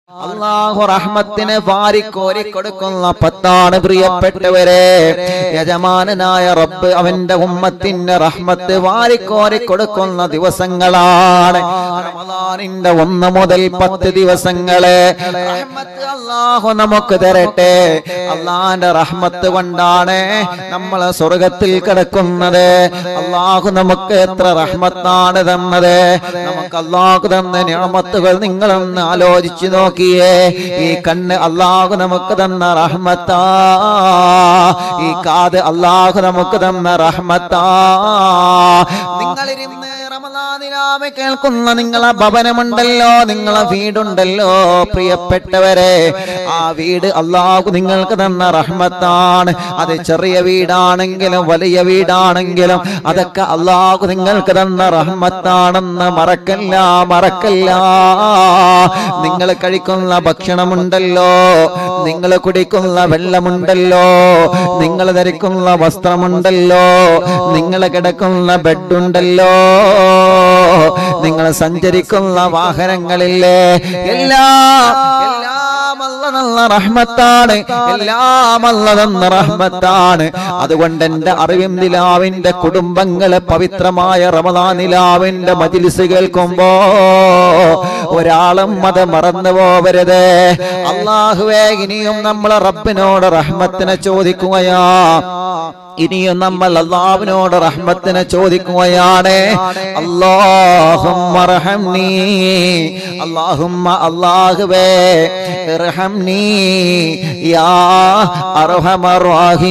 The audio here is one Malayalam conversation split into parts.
അള്ളാഹു റഹ്മത്തിന് വാരിക്കോരി കൊടുക്കുന്ന പത്താണ് പ്രിയപ്പെട്ടവരെ യജമാനനായ റബ്ബ് അവന്റെ ഉമ്മത്തിന്റെ റഹ്മത്ത് വാരിക്കോരി കൊടുക്കുന്ന ദിവസങ്ങളാണ് റമദാനിന്റെ ഒന്ന് മുതൽ പത്ത് ദിവസങ്ങള് റഹ്മത്ത് അള്ളാഹു നമുക്ക് തരട്ടെ അള്ളാന്റെ റഹ്മത്ത് കൊണ്ടാണ് നമ്മൾ സ്വർഗത്തിൽ കിടക്കുന്നത് അള്ളാഹു നമുക്ക് എത്ര റഹ്മത്താണ് തന്നത് നമുക്ക് അള്ളാഹു തന്ന ഞാമത്തുകൾ നിങ്ങളൊന്ന് ആലോചിച്ചു നോക്കിയേ ഈ കണ്ണ് അള്ളാഹു നമുക്ക് തന്ന റഹ്മത്താ ഈ കാത് അള്ളാഹു നമുക്ക് തന്ന റഹ്മത്താ നിങ്ങളിരുന്ന് റമദാനിലാമെ കേൾക്കുന്ന നിങ്ങളെ ഭവനമുണ്ടല്ലോ നിങ്ങളെ വീടുണ്ടല്ലോ പ്രിയപ്പെട്ടവരെ ആ വീട് അള്ളാഹു നിങ്ങൾക്ക് തന്ന റഹ്മത്താണ് അത് ചെറിയ വീടാണെങ്കിലും വലിയ വീടാണെങ്കിലും അതൊക്കെ അള്ളാഹു നിങ്ങൾക്ക് തന്ന റഹ്മത്താണെന്ന് മറക്കല്ല മറക്കല്ല നിങ്ങൾ കഴിക്കുന്ന ഭക്ഷണമുണ്ടല്ലോ നിങ്ങൾ കുടിക്കുന്ന വെള്ളമുണ്ടല്ലോ നിങ്ങൾ ധരിക്കുന്ന വസ്ത്രമുണ്ടല്ലോ നിങ്ങൾ കിടക്കുന്ന ബെഡുണ്ടല്ലോ നിങ്ങൾ സഞ്ചരിക്കുന്ന വാഹനങ്ങളില്ലേ എല്ലാം എല്ലാം അല്ല നല്ല റഹ്മത്താണ് എല്ലാം അല്ല തന്ന റഹ്മത്താണ് അതുകൊണ്ട് എന്റെ അറിവിൻ നിലാവിന്റെ കുടുംബങ്ങളെ പവിത്രമായ റമദാൻ നിലാവിന്റെ മജിലിസ് കേൾക്കുമ്പോ ഒരാളും അത് മറന്നു പോവരുത് അള്ളാഹുവേ ഇനിയും നമ്മളെ റബ്ബിനോട് റഹ്മത്തിനെ ചോദിക്കുകയാ ഇനിയും നമ്മൾ അള്ളാഹുവിനോട് റഹ്മത്തിനെ ചോദിക്കുകയാണ് അല്ലാഹുമ്മ റഹംനീ അല്ലാഹുമ്മ അല്ലാഹുവേ ഇർഹംനീ യാ അർഹമർ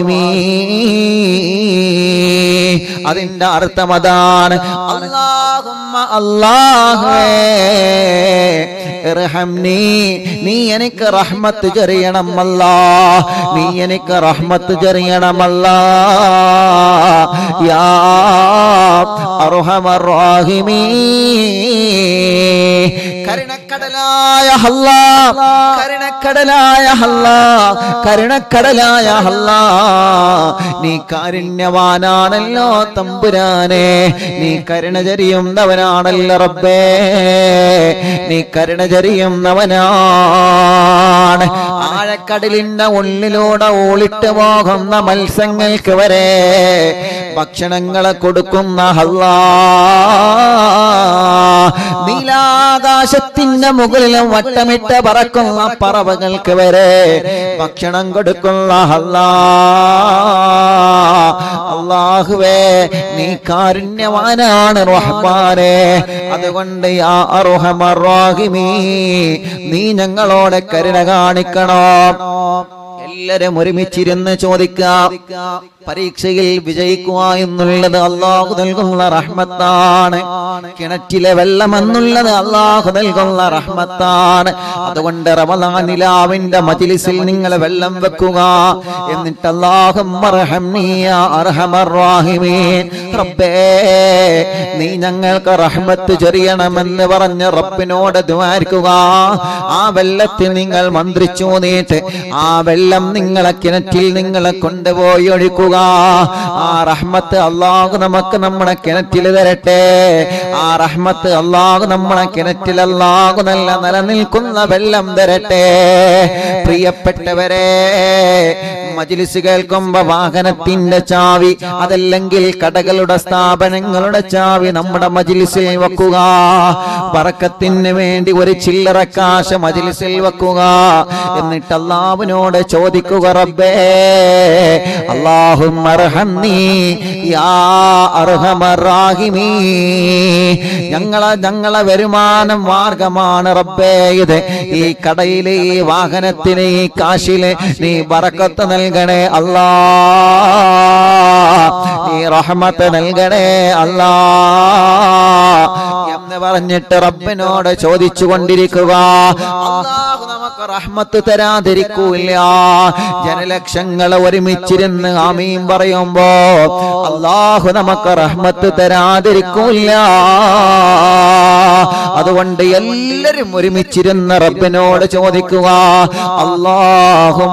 റഹീമീൻ അതിന്റെ അർത്ഥം അതാണ് അല്ലാഹുമ്മ അല്ലാഹുവേ ഇർഹംനീ നീ എനിക്ക് റഹ്മത്ത് ചെറിയണം അല്ലാ നീ എനിക്ക് റഹ്മത്ത് ചെറിയണമല്ല യാ അർഹമർ റഹീമീ കരുണക്കടലായ ഹല്ലാ കരുണക്കടലായ ഹല്ലാ കരുണക്കടലായ ഹല്ലാ നീ കാരുണ്യവാനാണല്ലോ തമ്പുരാനെ നീ കരുണ ചരിയുന്നവനാണല്ലോ റബ്ബേ നീ കരുണ ചരിയുന്നവനാണ് ആഴക്കടലിന്റെ ഉള്ളിലൂടെ ഓളിട്ട് പോകുന്ന മത്സ്യങ്ങൾക്ക് വരെ ഭക്ഷണങ്ങളെ കൊടുക്കുന്ന ഹല്ലാ നീലാകാശത്തിന്റെ മുകളിൽ വട്ടമിട്ട് പറക്കുന്ന പറവകൾക്ക് വരെ ഭക്ഷണം കൊടുക്കുന്ന ഹല്ലാ അള്ളാഹുവേ നീ കാരുണ്യവാനാണ് റഹ്മാനെ അതുകൊണ്ട് യാ അർഹമർ റഹീമീ നീ ഞങ്ങളോട് കരുണ കാണിക്കണോ എല്ലാരും ഒരുമിച്ചിരുന്ന് ചോദിക്കാം പരീക്ഷയിൽ വിജയിക്കുക എന്നുള്ളത് അള്ളാഹു നൽകുന്ന റഹ്മത്താണ് കിണറ്റിലെ വെള്ളം എന്നുള്ളത് അള്ളാഹു നൽകുന്ന റഹ്മത്താണ് അതുകൊണ്ട് റമദാനിലാവിന്റെ മജിലിസിൽ നിങ്ങൾ വെള്ളം വെക്കുക എന്നിട്ട് അള്ളാഹു റബ്ബേ നീ ഞങ്ങൾക്ക് റഹ്മത്ത് ചൊരിയണമെന്ന് പറഞ്ഞ് റബ്ബിനോട് ദ്വാരിക്കുക ആ വെള്ളത്തിൽ നിങ്ങൾ മന്ത്രിച്ചു നീട്ട് ആ വെള്ളം നിങ്ങളെ കിണറ്റിൽ നിങ്ങളെ കൊണ്ടുപോയി ഒഴിക്കുക ആ റഹ്മത്ത് അള്ളാഹു നമുക്ക് നമ്മുടെ കിണറ്റിൽ തരട്ടെ ആ റഹ്മത്ത് അള്ളാഹു നമ്മളെ കിണറ്റിൽ അള്ളാഹു നല്ല നിലനിൽക്കുന്ന വെള്ളം തരട്ടെ പ്രിയപ്പെട്ടവരെ മജിലിസ് കേൾക്കുമ്പോ വാഹനത്തിന്റെ ചാവി അതല്ലെങ്കിൽ കടകളുടെ സ്ഥാപനങ്ങളുടെ ചാവി നമ്മുടെ മജിലിസിൽ വെക്കുക പറക്കത്തിന് വേണ്ടി ഒരു ചില്ലറ കാശ് മജിലിസിൽ വെക്കുക എന്നിട്ട് അള്ളാഹുവിനോട് ചോദിക്കുക റബ്ബേ അള്ളാഹും ഞങ്ങളെ ഞങ്ങളെ വരുമാനം മാർഗമാണ് റബ്ബേ ഇത് ഈ കടയിലെ ഈ വാഹനത്തിന് ഈ കാശില് നീ ബറക്കത്ത് നൽകണേ അല്ലാ നീ റഹ്മത്ത് നൽകണേ അല്ലാ എന്ന് പറഞ്ഞിട്ട് റബ്ബിനോട് ചോദിച്ചു കൊണ്ടിരിക്കുക അല്ലാഹു നമുക്ക് റഹ്മത്ത് തരാതിരിക്കൂല ജനലക്ഷങ്ങൾ ഒരുമിച്ചിരുന്ന് ആമീൻ പറയുമ്പോ അള്ളാഹു നമുക്ക് റഹ്മത്ത് തരാതിരിക്കൂല അതുകൊണ്ട് എല്ലാരും ഒരുമിച്ചിരുന്ന് റബ്ബിനോട് ചോദിക്കുക അള്ളാഹും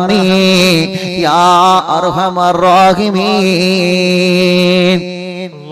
യാ അർഹമർ റഹീമീൻ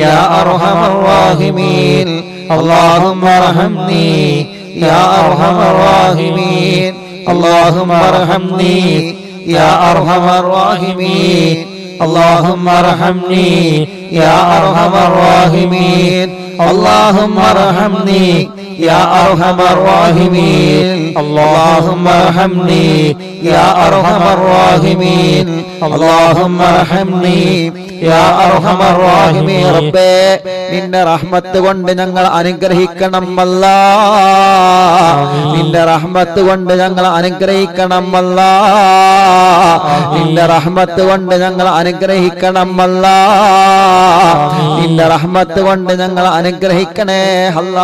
يا أرحم الراحمين اللهم ارحمني يا أرحم الراحمين اللهم ارحمني يا أرحم الراحمين اللهم ارحمني يا أرحم الراحمين اللهم ارحمني يا أرحم الراحمين اللهم ارحمني يا أرحم الراحمين اللهم ارحمني يا أرحم الراحمين റബ്ബേ നിന്റെ റഹ്മത്ത് കൊണ്ട് ഞങ്ങൾ അനുഗ്രഹിക്കണം അല്ല നിന്റെ റഹ്മത്ത് കൊണ്ട് ഞങ്ങൾ അനുഗ്രഹിക്കണം അല്ല നിന്റെ റഹ്മത്ത് കൊണ്ട് ഞങ്ങൾ അനുഗ്രഹിക്കണം അല്ല നിന്റെ റഹ്മത്ത് കൊണ്ട് ഞങ്ങൾ അനുഗ്രഹിക്കണേ അല്ലാ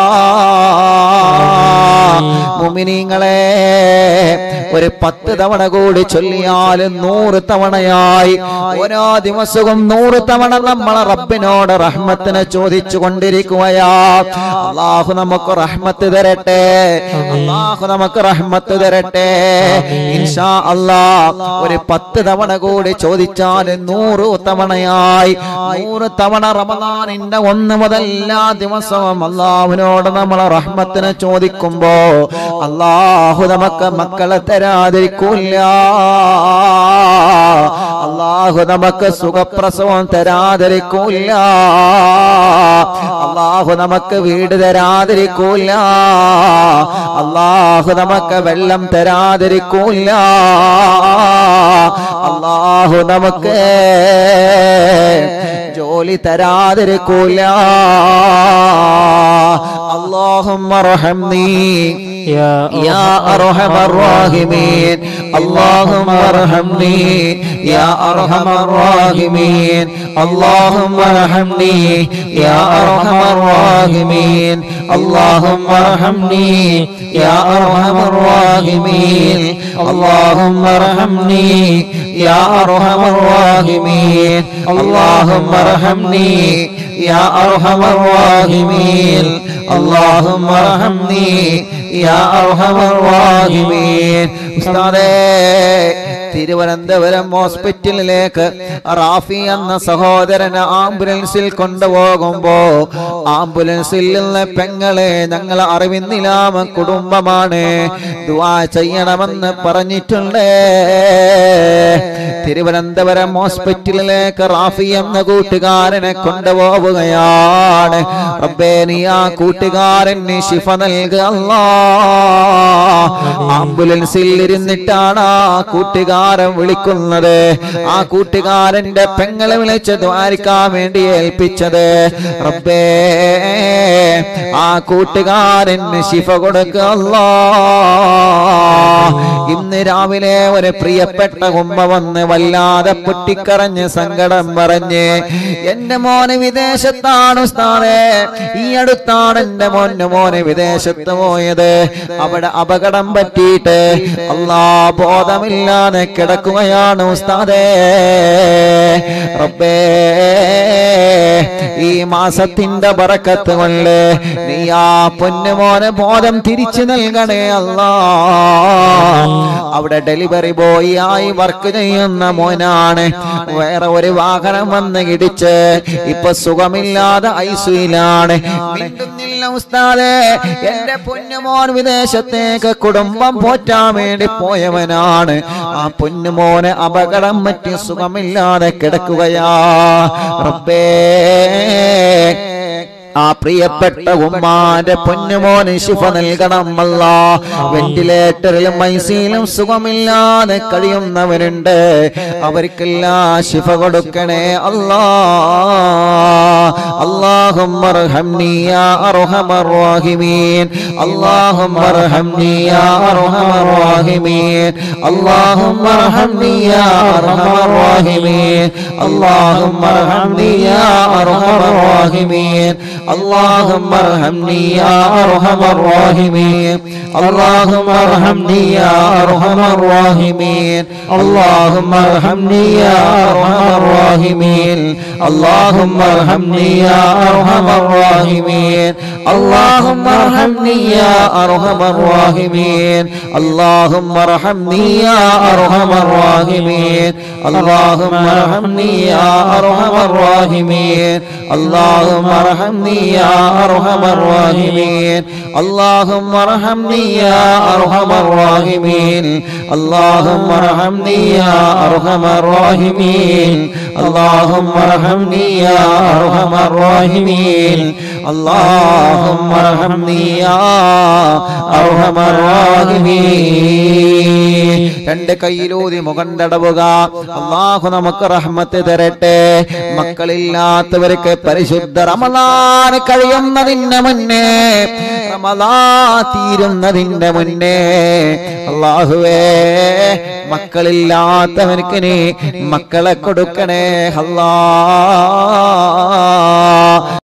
മുമിനീങ്ങളെ ഒരു പത്ത് തവണ കൂടി ചൊല്ലിയാൽ നൂറ് തവണയായി ഓരോ ദിവസവും നൂറ് തവണ നമ്മളെ റബ്ബിനോട് റഹ്മത്തിനെ ചോദിച്ചു കൊണ്ടിരിക്കുകയാ അള്ളാഹു നമുക്ക് റഹ്മത്ത് തരട്ടെ അള്ളാഹു നമുക്ക് റഹ്മത്ത് തരട്ടെ ഇൻഷാ അല്ലാ ഒരു പത്ത് തവണ കൂടി ചോദിച്ചാൽ നൂറ് തവണയായി നൂറ് തവണ റമദാനിന്റെ ഒന്ന് മുതൽ എല്ലാ ദിവസവും അള്ളാഹുവിനോട് നമ്മളെ റഹ്മത്തിനെ ചോദിക്കുമ്പോ അള്ളാഹു നമുക്ക് മക്കളെ തരാതിരിക്കൂല അള്ളാഹു നമുക്ക് സുഖപ്രസവം തരാതിരിക്കൂല അള്ളാഹു നമുക്ക് വീട് തരാതിരിക്കൂല അള്ളാഹു നമുക്ക് വെള്ളം തരാതിരിക്കൂല അള്ളാഹു നമുക്ക് ജോലി തരാതിരിക്കൂല اللهم ارحمني يا يا أرحم الراحمين اللهم ارحمني يا أرحم الراحمين اللهم ارحمني يا أرحم الراحمين اللهم ارحمني يا أرحم الراحمين اللهم ارحمني يا أرحم الراحمين اللهم ارحمني يا أرحم الراحمين اللهم ارحمني يا أرحم الراحمين ഉസ്താദേ തിരുവനന്തപുരം ഹോസ്പിറ്റലിലേക്ക് റാഫി എന്ന സഹോദരനെ ആംബുലൻസിൽ കൊണ്ടുപോകുമ്പോ ആംബുലൻസിൽ നിന്ന് പെങ്ങളെ ഞങ്ങൾ അറിവിന്നിലാമ കുടുംബമാണ് ദുആ ചെയ്യണമെന്ന് പറഞ്ഞിട്ടുണ്ട് തിരുവനന്തപുരം ഹോസ്പിറ്റലിലേക്ക് റാഫി എന്ന കൂട്ടുകാരനെ കൊണ്ടുപോവുകയാണ് റബ്ബേ നീ ആ കൂട്ടുകാരന് ശിഫ നൽകുക അല്ലാ ആംബുലൻസിൽ ഇരുന്നിട്ടാണ് ആ കൂട്ടുകാരൻ വിളിക്കുന്നത് ആ കൂട്ടുകാരന്റെ പെങ്ങളെ വിളിച്ച് ദ്വാരിക്കാൻ വേണ്ടി ഏൽപ്പിച്ചത് റബ്ബേ ആ കൂട്ടുകാരന് ശിഫ കൊടുക്കുക അല്ലാ ഇന്ന് രാവിലെ ഒരു പ്രിയപ്പെട്ട ഉമ്മ വന്ന് വല്ലാതെ പൊട്ടിക്കറഞ്ഞ് സങ്കടം പറഞ്ഞ് എന്റെ മോന് വിദേശത്താണ് ഉസ്താദേ ഈ അടുത്താണ് എന്റെ മോന്റെ മോന് വിദേശത്ത് പോയത് അവിടെ അപകടം പറ്റിയിട്ട് അല്ലാ ബോധമില്ലാതെ കിടക്കുകയാണ് ഉസ്താദേ റബ്ബേ ഈ മാസത്തിന്റെ ബറക്കത്ത് കൊണ്ട് നീ ആ പൊന്നുമോനെ ബോധം തിരിച്ചു നൽകണേ അല്ലാ അവിടെ ഡെലിവറി ബോയ് ആയി വർക്ക് ചെയ്യുന്ന മോനാണ് വേറെ ഒരു വാഹനം വന്ന് ഇടിച്ച് ഇപ്പൊ സുഖമില്ലാതെ ഐസുയിലാണ് മിണ്ടുന്നില്ല ഉസ്താദേ എന്റെ പൊന്നുമോൻ വിദേശത്തേക്ക് കുടുംബം പോറ്റാൻ വേണ്ടി പോയവനാണ് ആ പൊന്നുമോന് അപകടം പറ്റി സുഖമില്ലാതെ കിടക്കുകയാ റബ്ബേ ആ പ്രിയപ്പെട്ട ഉമ്മാന്റെ പൊന്നുമോന് ശിഫ നൽകണം അല്ല വെന്റിലേറ്ററിലും ഐസിയിലും സുഖമില്ലാതെ കഴിയുന്നവരുണ്ട് അവർക്കെല്ലാം ശിഫ കൊടുക്കണേ അല്ലാ اللهم ارحمني يا ارحم الراحمين اللهم ارحمني يا ارحم الراحمين اللهم ارحمني يا ارحم الراحمين اللهم ارحمني يا ارحم الراحمين اللهم ارحمني يا ارحم الراحمين اللهم ارحمني يا ارحم الراحمين اللهم ارحمني يا ارحم الراحمين اللهم ارحمني يا ارحم الراحمين اللهم ارحمني يا ارحم الراحمين اللهم ارحمني يا ارحم الراحمين اللهم ارحمني يا ارحم الراحمين اللهم ارحمني يا ارحم الراحمين اللهم ارحمني يا ارحم الراحمين اللهم ارحمني يا ارحم الراحمين اللهم ارحمني يا ارحم الراحمين اللهم ارحمني يا ارحم الراحمين രണ്ട് കയ്യിലൂതി മുഖം തടവുക അള്ളാഹു നമുക്ക് റഹ്മത്ത് തരട്ടെ മക്കളില്ലാത്തവർക്ക് പരിശുദ്ധ റമദാൻ കഴിയുന്നതിന് മുന്നേ റമദാ തീരുന്നതിന്റെ മുന്നേ അള്ളാഹുവേ മക്കളില്ലാത്തവർക്ക് നീ മക്കളെ കൊടുക്കണേ അല്ലാ